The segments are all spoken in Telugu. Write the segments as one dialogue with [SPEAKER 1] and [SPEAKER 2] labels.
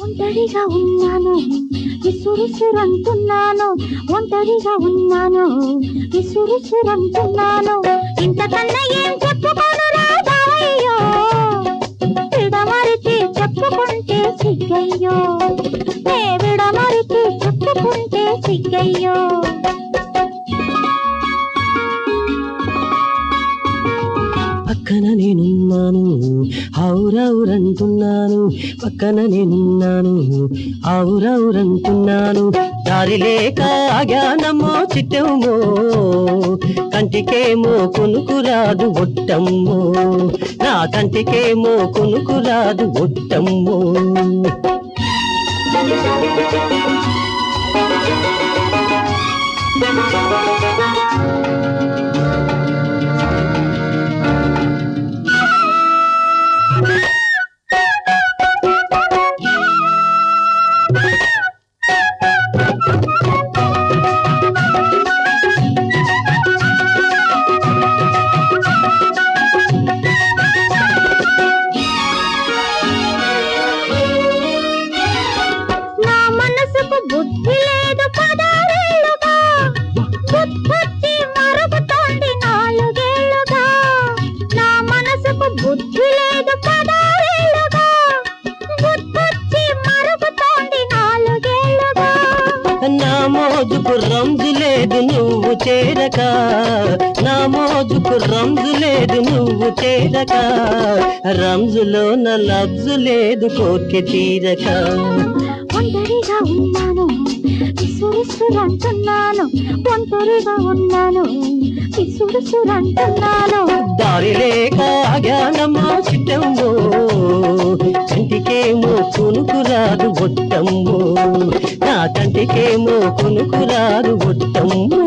[SPEAKER 1] ఒంటరిగా ఉన్నాను విసురుసురంటున్నాను ఒంటరిగా ఉన్నాను విసురుసురంటున్నాను ఇంతకన్నా ఏం చెప్పుకోను రాబాయ్యో విడమరిచి చెప్పుకుంటే సిగ్గయ్యో నే విడమరిచి చెప్పుకుంటే సిగ్గయ్యో
[SPEAKER 2] పక్కన నేనున్నాను ఔరౌరంటున్నాను పక్కన నేనున్నాను ఔరౌరంటున్నాను దారి లేక ఆగానమ్మో చిట్టమ్మో కంటికేమో కొనుకురాదు ఒట్టమ్మో నా కంటికేమో కొనుకురాదు ఒట్టమ్మో
[SPEAKER 1] నా మనసుకు బుద్ధి లేదు పదారేళ్ళుగా బుద్ధొచ్చి మరుగుతోంది నాలుగేళ్లుగా నా మనసుకు బుద్ధి లేదు పదారేళ్ళుగా బుద్ధొచ్చి మరుగుతోంది నాలుగేళ్లుగా
[SPEAKER 2] నా మోజుకు రంజు లేదు నువ్వు చేరక నా మోజుకు రంజు లేదు నువ్వు చేరక రంజులో నా లబ్జు లేదు కోర్కె తీరక
[SPEAKER 1] ఒంటరిగా ఉన్నాను విసురుసురంటున్నాను ఒంటరిగా ఉన్నాను విసురుసురంటున్నాను
[SPEAKER 2] దారి లేక ఆగానమ్మా చిట్టమ్మో కంటికేమో కొనుకురాదు ఒట్టమ్మో నా కంటికేమో కొనుకురాదు ఒట్టమ్మో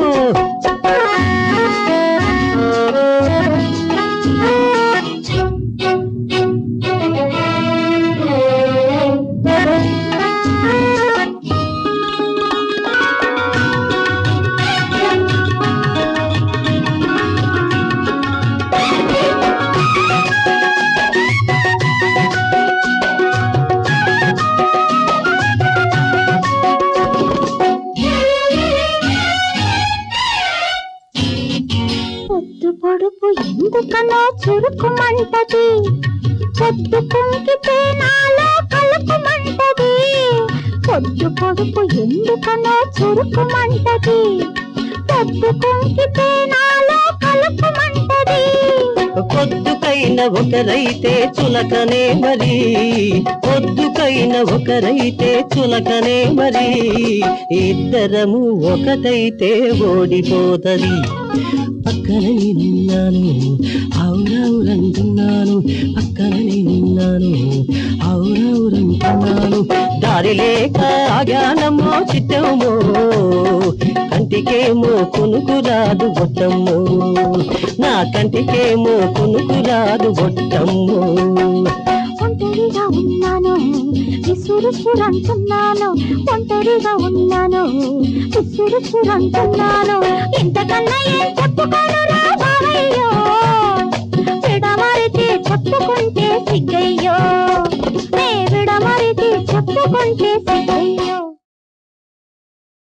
[SPEAKER 1] పొద్దు పొడుపు ఎందుకనో చురుకుమంటది పొద్దు కుంకితే నాలో కలుపుమంటది పొద్దు పొడుపు ఎందుకనో చురుకుమంటది పొద్దు కుంకితే నాలో కలుపుమంటది
[SPEAKER 2] పొద్దుకైన ఒకరైతే చులకనే మరి పొద్దుకైన ఒకరైతే చులకనే మరి ఇద్దరము ఒకటైతే ఓడిపోతది పక్కన నేనున్నాను ఔరౌరంటున్నాను పక్కన నేనున్నాను ఔరౌరంటున్నాను దారి లేక ఆగానమ్మో చిట్టమ్మో కంటికేమో కొనుకురాదు బొట్టమ్మో నా కంటికేమో కొనుకురాదు బొట్టమ్మో
[SPEAKER 1] ఒంటరిగా ఉన్నాను విసురుసురంటున్నాను ఒంటరిగా ఉన్నాను విసురుసురంటున్నాను ఇంతకన్నా ఏం చెప్పుకోను రాబాయ్యో విడమరిచి చెప్పుకుంటే సిగ్గయ్యో నే విడమరిచి చెప్పుకుంటే సిగ్గయ్యో